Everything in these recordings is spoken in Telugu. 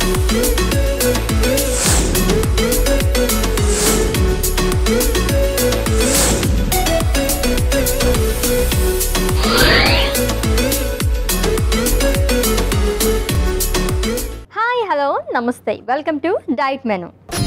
హాయ్ హలో నమస్తే welcome to diet menu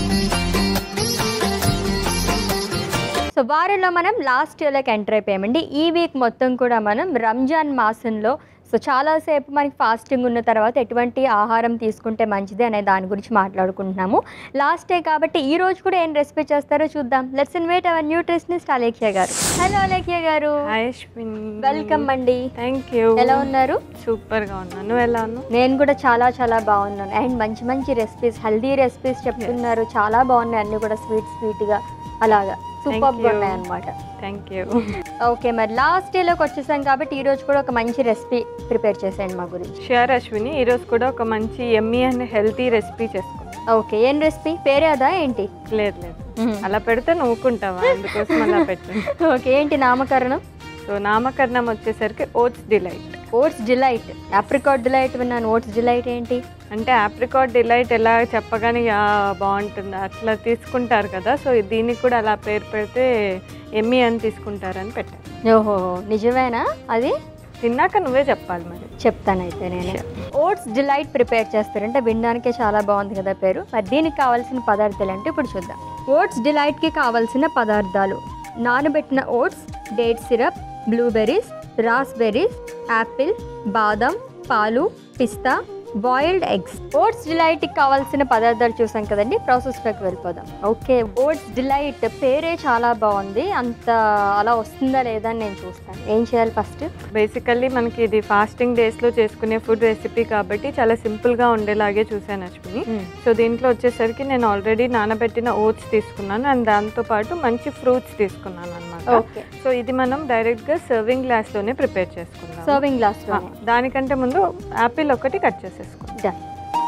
so వారంలో మనం లాస్ట్ ఇయర్లోకి ఎంటర్ అయిపోయామండి ఈ వీక్ మొత్తం కూడా మనం రంజాన్ మాసంలో సో చాలాసేపు మనకి ఫాస్టింగ్ ఉన్న తర్వాత ఎటువంటి ఆహారం తీసుకుంటే మంచిది అనే దాని గురించి మాట్లాడుకుంటున్నాము లాస్ట్ డే కాబట్టి ఈ రోజు కూడా ఏం రెసిపీ చేస్తారో చూద్దాం let's invite our nutritionist Alekhya garu hello Alekhya garu hi Ashwin welcome అండి థ్యాంక్ యూ ఎలా ఉన్నారు సూపర్ గా ఉన్నాను నువ్వు ఎలా ఉన్నావు నేను కూడా చాలా చాలా బాగున్నాను అండ్ మంచి మంచి రెసిపీస్ హెల్దీ రెసిపీస్ చెప్తున్నారు చాలా బాగున్నాయి అన్ని కూడా స్వీట్ స్వీట్గా అలాగా సూపర్ you. ఉన్నాయి అనమాట థ్యాంక్ యూ ఓకే మరి లాస్ట్ డేలోకి వచ్చేసాం కాబట్టి ఈ రోజు కూడా ఒక మంచి రెసిపీ ప్రిపేర్ చేసేయండి మా గురించి షూర్ అశ్విని ఈరోజు కూడా ఒక మంచి ఎమ్మీ అండ్ హెల్తీ రెసిపీ చేసుకున్నాం ఓకే ఏం రెసిపీ పేరే అదా ఏంటి లేదు లేదు అలా పెడితే నవ్వుకుంటావా అందుకోసం అలా పెట్టాను ఓకే ఏంటి నామకరణం సో నామకరణం వచ్చేసరికి oats delight oats delight apricot delight విన్నాను ఓట్స్ డిలైట్ ఏంటి అంటే ఆప్రికాట్ డిలైట్ ఎలా చెప్పగానే "ఆ, బాగుంటుంది అట్లా తీసుకుంటారు కదా సో దీనికి కూడా అలా పేరు పెడితే ఎమ్మీ అని తీసుకుంటారని పెట్టాను ఓహో నిజమేనా అది తిన్నాక నువ్వే చెప్పాలి మరి చెప్తానైతే నేను ఓట్స్ డిలైట్ ప్రిపేర్ చేస్తారంటే వినడానికే చాలా బాగుంది కదా పేరు మరి దీనికి కావాల్సిన పదార్థాలు అంటే ఇప్పుడు చూద్దాం ఓట్స్ డిలైట్కి కావాల్సిన పదార్థాలు నానబెట్టిన oats date syrup blueberries raspberries apple బాదం పాలు పిస్తా బాయిల్డ్ ఎగ్స్ ఓట్స్ డిలైట్కి కావాల్సిన పదార్థాలు చూసాం కదండి ప్రాసెస్లోకి వెళ్ళిపోదాం ఓకే ఓట్స్ డిలైట్ పేరే చాలా బాగుంది అంత అలా వస్తుందా లేదా అని నేను చూస్తాను ఏం చేయాలి ఫస్ట్ బేసికల్లీ మనకి ఇది ఫాస్టింగ్ డేస్లో చేసుకునే ఫుడ్ రెసిపీ కాబట్టి చాలా సింపుల్గా ఉండేలాగే చూసాను అశ్విని సో దీంట్లో వచ్చేసరికి నేను ఆల్రెడీ నానబెట్టిన ఓట్స్ తీసుకున్నాను అండ్ దాంతోపాటు మంచి ఫ్రూట్స్ తీసుకున్నాను అనమాట ఓకే సో ఇది మనం డైరెక్ట్గా సర్వింగ్ గ్లాస్లోనే ప్రిపేర్ చేసుకుందాం సర్వింగ్ గ్లాస్ ఆ, దానికంటే ముందు యాపిల్ ఒకటి కట్ చేసేసుకుందాం డన్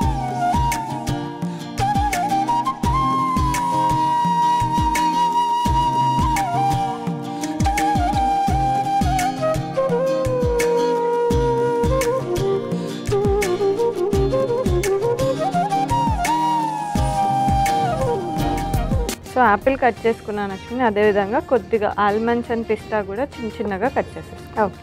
సో యాపిల్ కట్ చేసుకున్నాను అశ్విని అదేవిధంగా కొద్దిగా ఆల్మండ్స్ అండ్ పిస్తా కూడా చిన్న చిన్నగా కట్ చేసేసుకుందాం ఓకే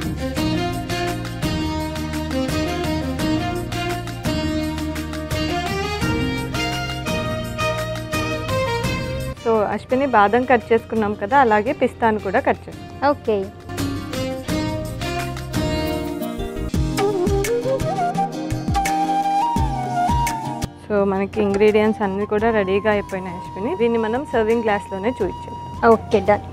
సో అశ్విని బాదం కట్ చేసుకున్నాం కదా అలాగే పిస్తాను కూడా కట్ చేసుకుందాం ఓకే సో మనకి ఇంగ్రీడియంట్స్ అన్నీ కూడా రెడీగా అయిపోయినాయి అశ్విని దీన్ని మనం సర్వింగ్ గ్లాస్లోనే చూపించాం ఓకే డన్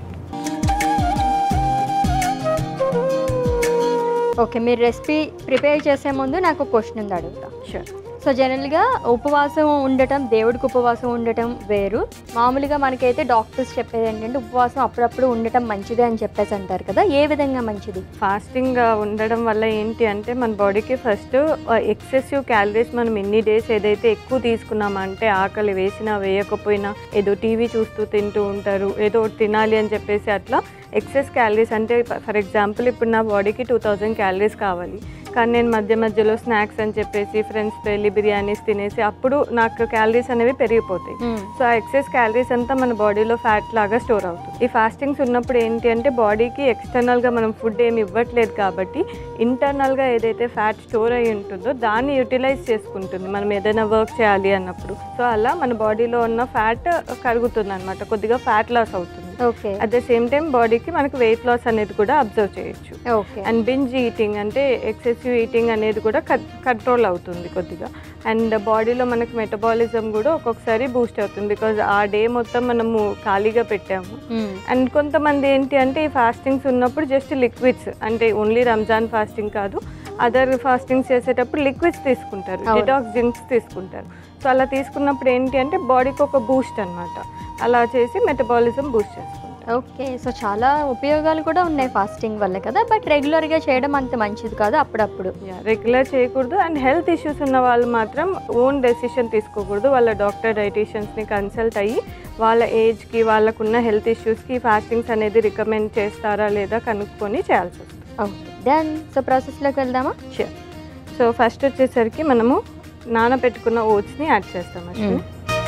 ఓకే మీరు రెసిపీ ప్రిపేర్ చేసే ముందు నాకు క్వశ్చన్ ఉంది అడుగుతా షూర్ సో జనరల్గా ఉపవాసం ఉండటం దేవుడికి ఉపవాసం ఉండటం వేరు మామూలుగా మనకైతే డాక్టర్స్ చెప్పేది ఏంటంటే ఉపవాసం అప్పుడప్పుడు ఉండటం మంచిదే అని చెప్పేసి అంటారు కదా ఏ విధంగా మంచిది ఫాస్టింగ్ ఉండడం వల్ల ఏంటి అంటే మన బాడీకి ఫస్ట్ ఎక్సెసివ్ క్యాలరీస్ మనం ఎన్ని డేస్ ఏదైతే ఎక్కువ తీసుకున్నామంటే ఆకలి వేసినా వేయకపోయినా ఏదో టీవీ చూస్తూ తింటూ ఉంటారు ఏదో ఒకటి తినాలి అని చెప్పేసి అట్లా ఎక్సెస్ క్యాలరీస్ అంటే ఫర్ ఎగ్జాంపుల్ ఇప్పుడు నా బాడీకి టూ థౌజండ్ క్యాలరీస్ కావాలి కానీ నేను మధ్య మధ్యలో స్నాక్స్ అని చెప్పేసి ఫ్రెండ్స్తో వెళ్ళి బిర్యానీస్ తినేసి అప్పుడు నాకు క్యాలరీస్ అనేవి పెరిగిపోతాయి సో ఆ ఎక్సెస్ క్యాలరీస్ అంతా మన బాడీలో ఫ్యాట్ లాగా స్టోర్ అవుతుంది ఈ ఫాస్టింగ్స్ ఉన్నప్పుడు ఏంటి అంటే బాడీకి ఎక్స్టర్నల్గా మనం ఫుడ్ ఏమి ఇవ్వట్లేదు కాబట్టి ఇంటర్నల్గా ఏదైతే ఫ్యాట్ స్టోర్ అయి ఉంటుందో దాన్ని యూటిలైజ్ చేసుకుంటుంది మనం ఏదైనా వర్క్ చేయాలి అన్నప్పుడు సో అలా మన బాడీలో ఉన్న ఫ్యాట్ కరుగుతుంది అనమాట కొద్దిగా ఫ్యాట్ లాస్ అవుతుంది okay at the same time బాడీకి మనకు వెయిట్ లాస్ అనేది కూడా అబ్జర్వ్ చేయొచ్చు ఓకే అండ్ బింజ్ ఈటింగ్ అంటే ఎక్సెసివ్ ఈటింగ్ అనేది కూడా కంట్రోల్ అవుతుంది కొద్దిగా అండ్ బాడీలో మనకు మెటబాలిజం కూడా ఒక్కొక్కసారి బూస్ట్ అవుతుంది బికాజ్ ఆ డే మొత్తం మనము ఖాళీగా పెట్టాము అండ్ కొంతమంది ఏంటి అంటే ఈ ఫాస్టింగ్స్ ఉన్నప్పుడు జస్ట్ లిక్విడ్స్ అంటే ఓన్లీ రంజాన్ ఫాస్టింగ్ కాదు అదర్ ఫాస్టింగ్స్ చేసేటప్పుడు లిక్విడ్స్ తీసుకుంటారు అవును. డిటాక్స్ డ్రింక్స్ తీసుకుంటారు సో అలా తీసుకున్నప్పుడు ఏంటి అంటే బాడీకి ఒక బూస్ట్ అన్నమాట అలా చేసి మెటబాలిజం బూస్ట్ చేసుకుంటారు ఓకే సో చాలా ఉపయోగాలు కూడా ఉన్నాయి ఫాస్టింగ్ వల్ల కదా బట్ రెగ్యులర్గా చేయడం అంత మంచిది కాదు అప్పుడప్పుడు రెగ్యులర్ చేయకూడదు అండ్ హెల్త్ ఇష్యూస్ ఉన్న వాళ్ళు మాత్రం ఓన్ డెసిషన్ తీసుకోకూడదు వాళ్ళ డాక్టర్ డైటీషియన్స్ని కన్సల్ట్ అయ్యి వాళ్ళ ఏజ్కి వాళ్ళకున్న హెల్త్ ఇష్యూస్కి ఫాస్టింగ్స్ అనేది రికమెండ్ చేస్తారా లేదా కనుక్కొని చేయాల్సి వస్తుంది ఓకే దెన్ సో ప్రాసెస్లోకి వెళ్దామా Sure. సో ఫస్ట్ వచ్చేసరికి మనము నానబెట్టుకున్న ఓట్స్ని యాడ్ చేస్తాం అశ్విని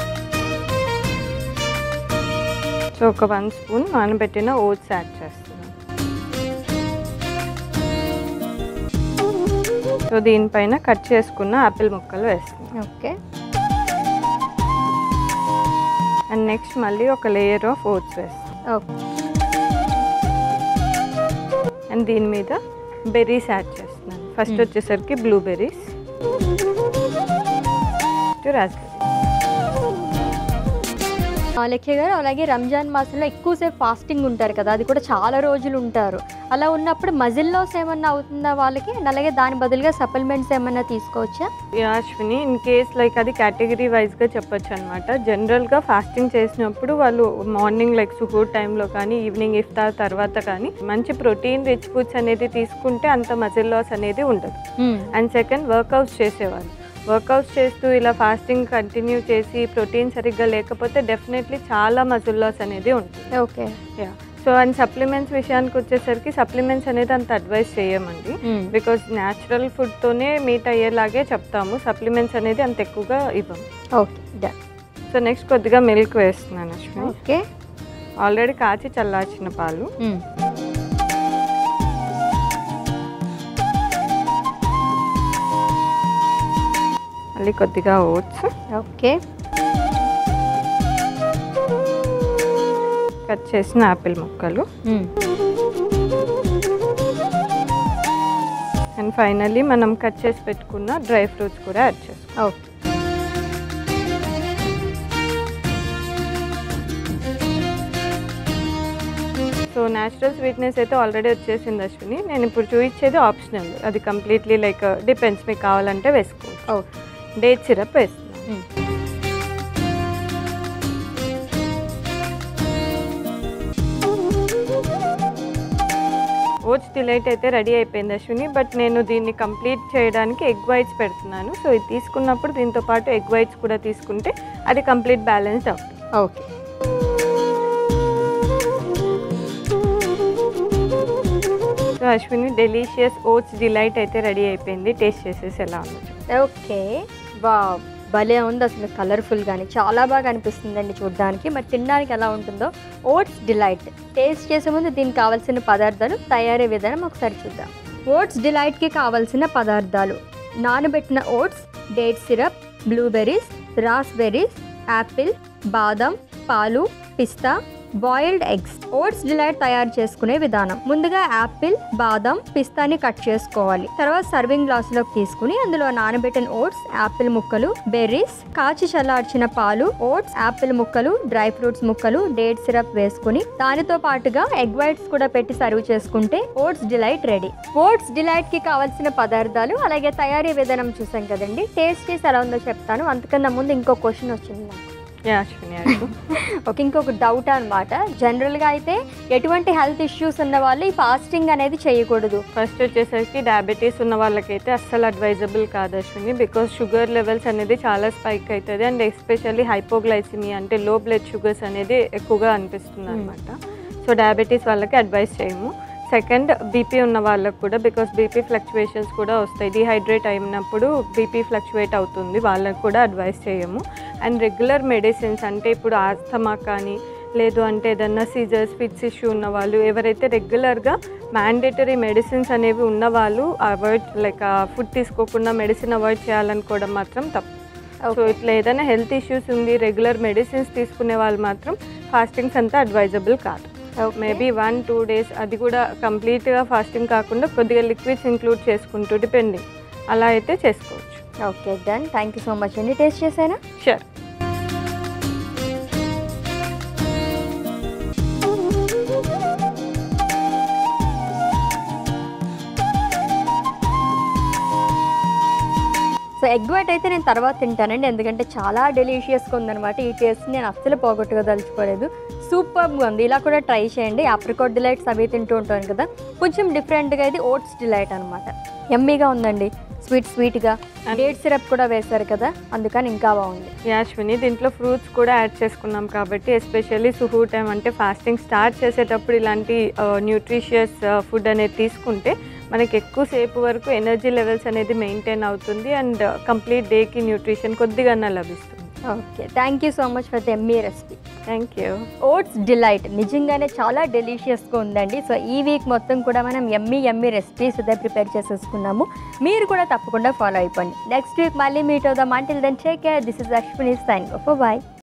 సో ఒక వన్ స్పూన్ నానబెట్టిన ఓట్స్ యాడ్ చేస్తున్నాం సో దీనిపైన కట్ చేసుకున్న ఆపిల్ ముక్కలు వేస్తున్నాం ఓకే అండ్ నెక్స్ట్ మళ్ళీ ఒక లేయర్ ఆఫ్ ఓట్స్ వేస్తాం ఓకే అండ్ దీని మీద బెర్రీస్ యాడ్ చేస్తున్నాను ఫస్ట్ Hmm. వచ్చేసరికి బ్లూబెర్రీస్ రాస్బెర్రీ లెఖ్య గారు అలాగే రంజాన్ మాసంలో ఎక్కువసేపు ఫాస్టింగ్ ఉంటారు కదా అది కూడా చాలా రోజులు ఉంటారు అలా ఉన్నప్పుడు మజిల్ లాస్ ఏమన్నా అవుతుందా వాళ్ళకి అండ్ అలాగే దాని బదులుగా సప్లిమెంట్స్ ఏమన్నా తీసుకోవచ్చా యాశ్విని ఇన్ కేస్ లైక్ అది కేటగిరీ వైజ్గా చెప్పొచ్చు అనమాట జనరల్గా ఫాస్టింగ్ చేసినప్పుడు వాళ్ళు మార్నింగ్ లైక్ సుహూర్ టైంలో కానీ ఈవినింగ్ ఇఫ్తార్ తర్వాత కానీ మంచి ప్రోటీన్ రిచ్ ఫుడ్స్ అనేది తీసుకుంటే అంత మజిల్ లాస్ అనేది ఉండదు అండ్ సెకండ్ వర్కౌట్స్ చేసేవాళ్ళు వర్కౌట్స్ చేస్తూ ఇలా ఫాస్టింగ్ కంటిన్యూ చేసి ప్రోటీన్ సరిగ్గా లేకపోతే డెఫినెట్లీ చాలా మజిల్ లాస్ అనేది ఉంటుంది okay yeah so and supplements విషయానికి వచ్చేసరికి సప్లిమెంట్స్ అనేది అంత అడ్వైస్ చేయమండి బికాజ్ న్యాచురల్ ఫుడ్తోనే మీట్ అయ్యేలాగే చెప్తాము సప్లిమెంట్స్ అనేది అంత ఎక్కువగా ఇవ్వము ఓకే డన్ సో నెక్స్ట్ కొద్దిగా మిల్క్ వేస్తున్నాను అశ్విని ఓకే ఆల్రెడీ కాచి చల్లార్చిన పాలు మళ్ళీ కొద్దిగా ఓట్స్ ఓకే కట్ చేసిన యాపిల్ ముక్కలు అండ్ ఫైనల్లీ మనం కట్ చేసి పెట్టుకున్న డ్రై ఫ్రూట్స్ కూడా యాడ్ చేస్తాం ఓకే సో న్యాచురల్ స్వీట్నెస్ అయితే ఆల్రెడీ వచ్చేసింది అశ్విని నేను ఇప్పుడు చూపించేది ఆప్షనల్ అది కంప్లీట్లీ లైక్ డిపెండ్స్ మీకు కావాలంటే వేసుకోవచ్చు ఓకే డేట్ సిరప్ వేస్తున్నాను ఓట్స్ డిలైట్ అయితే రెడీ అయిపోయింది అశ్విని బట్ నేను దీన్ని కంప్లీట్ చేయడానికి ఎగ్ వైట్స్ పెడుతున్నాను సో ఇది తీసుకున్నప్పుడు దీంతో పాటు ఎగ్ వైట్స్ కూడా తీసుకుంటే అది కంప్లీట్ బ్యాలెన్స్ అవుతుంది okay so Ashwini delicious oats delight అయితే రెడీ అయిపోయింది టేస్ట్ చేసేసి ఎలా ఉందో చెప్పు. ఓకే బా భలే ఉంది అసలు కలర్ఫుల్ కానీ చాలా బాగా అనిపిస్తుందండి చూడడానికి మరి తినడానికి ఎలా ఉంటుందో ఓట్స్ డిలైట్ టేస్ట్ చేసే ముందు దీనికి కావాల్సిన పదార్థాలు తయారీ విధానం ఒకసారి చూద్దాం ఓట్స్ డిలైట్కి కావాల్సిన పదార్థాలు నానబెట్టిన oats date syrup blueberries raspberries apple బాదం పాలు పిస్తా బాయిల్డ్ ఎగ్స్ ఓట్స్ డిలైట్ తయారు చేసుకునే విధానం ముందుగా యాపిల్ బాదం పిస్తాని కట్ చేసుకోవాలి తర్వాత సర్వింగ్ గ్లాస్ లోకి తీసుకుని అందులో నానబెట్టిన ఓట్స్ యాపిల్ ముక్కలు బెర్రీస్ కాచి చల్లార్చిన పాలు ఓట్స్ యాపిల్ ముక్కలు డ్రై ఫ్రూట్స్ ముక్కలు డేట్ సిరప్ వేసుకుని దానితో పాటుగా ఎగ్ వైట్స్ కూడా పెట్టి సర్వ్ చేసుకుంటే oats delight ready oats delight కి కావాల్సిన పదార్థాలు అలాగే తయారీ విధానం చూసాం కదండి టేస్ట్ చేసి ఎలా ఉందో చెప్తాను అంతకన్నా ముందు ఇంకో క్వశ్చన్ వచ్చింది నాకు యా అశ్విని అడుగు ఒక ఇంకొక డౌట్ అనమాట జనరల్గా అయితే ఎటువంటి హెల్త్ ఇష్యూస్ ఉన్న వాళ్ళు ఈ ఫాస్టింగ్ అనేది చేయకూడదు ఫస్ట్ వచ్చేసరికి డయాబెటీస్ ఉన్న వాళ్ళకైతే అస్సలు అడ్వైజబుల్ కాదు అశ్విని బికాస్ షుగర్ లెవెల్స్ అనేది చాలా స్పైక్ అవుతుంది అండ్ ఎస్పెషల్లీ హైపోగ్లైసిమియా అంటే లో బ్లడ్ షుగర్స్ అనేది ఎక్కువగా అనిపిస్తుంది అనమాట సో డయాబెటీస్ వాళ్ళకి అడ్వైస్ చేయము సెకండ్ బీపీ ఉన్న వాళ్ళకి కూడా బికాస్ బీపీ ఫ్లక్చువేషన్స్ కూడా వస్తాయి డిహైడ్రేట్ అయినప్పుడు బీపీ ఫ్లక్చువేట్ అవుతుంది వాళ్ళకి కూడా అడ్వైస్ చేయము అండ్ రెగ్యులర్ మెడిసిన్స్ అంటే ఇప్పుడు ఆస్తమా కానీ లేదు అంటే ఏదన్నా సీజర్స్ ఫిట్స్ ఇష్యూ ఉన్న వాళ్ళు ఎవరైతే రెగ్యులర్గా మ్యాండేటరీ మెడిసిన్స్ అనేవి ఉన్న వాళ్ళు అవాయిడ్ లైక్ ఫుడ్ తీసుకోకుండా మెడిసిన్ అవాయిడ్ చేయాలనుకోవడం మాత్రం తప్పు సో ఇట్లా ఏదైనా హెల్త్ ఇష్యూస్ ఉంది రెగ్యులర్ మెడిసిన్స్ తీసుకునే వాళ్ళు మాత్రం ఫాస్టింగ్స్ అంతా అడ్వైజబుల్ కాదు మేబీ వన్ టూ డేస్ అది కూడా కంప్లీట్గా ఫాస్టింగ్ కాకుండా కొద్దిగా లిక్విడ్స్ ఇంక్లూడ్ చేసుకుంటూ డిపెండింగ్ అలా అయితే చేసుకోవచ్చు okay done thank you so much అండి టేస్ట్ చేశానా షూర్ సో ఎగ్ వైట్ అయితే నేను తర్వాత తింటానండి ఎందుకంటే చాలా డెలిషియస్గా ఉందన్నమాట ఈ టేస్ట్ నేను అస్సలు పోగొట్టుకోదలుచుకోలేదు సూపర్గా ఉంది ఇలా కూడా ట్రై చేయండి ఆప్రికాట్ డిలైట్స్ అవి తింటూ ఉంటాను కదా కొంచెం డిఫరెంట్గా ఇది ఓట్స్ డిలైట్ అనమాట ఎమ్మీగా ఉందండి స్వీట్ స్వీట్గా డేట్ సిరప్ కూడా వేశారు కదా అందుకని ఇంకా బాగుంది యాశ్విని దీంట్లో ఫ్రూట్స్ కూడా యాడ్ చేసుకున్నాం కాబట్టి ఎస్పెషల్లీ సుహూ టైం అంటే ఫాస్టింగ్ స్టార్ట్ చేసేటప్పుడు ఇలాంటి న్యూట్రిషియస్ ఫుడ్ అనేది తీసుకుంటే మనకి ఎక్కువసేపు వరకు ఎనర్జీ లెవెల్స్ అనేది మెయింటైన్ అవుతుంది అండ్ కంప్లీట్ డేకి న్యూట్రిషన్ కొద్దిగా లభిస్తుంది okay thank you so much for the yummy recipe thank you oats delight నిజంగానే చాలా డెలిషియస్గా ఉందండి సో ఈ వీక్ మొత్తం కూడా మనం ఎమ్మీ ఎమ్మీ రెసిపీస్ అయితే ప్రిపేర్ చేసేసుకున్నాము మీరు కూడా తప్పకుండా ఫాలో అయిపోండి నెక్స్ట్ వీక్ మళ్ళీ మీట్ అవుదాం until then take care this is Ashwini sign bye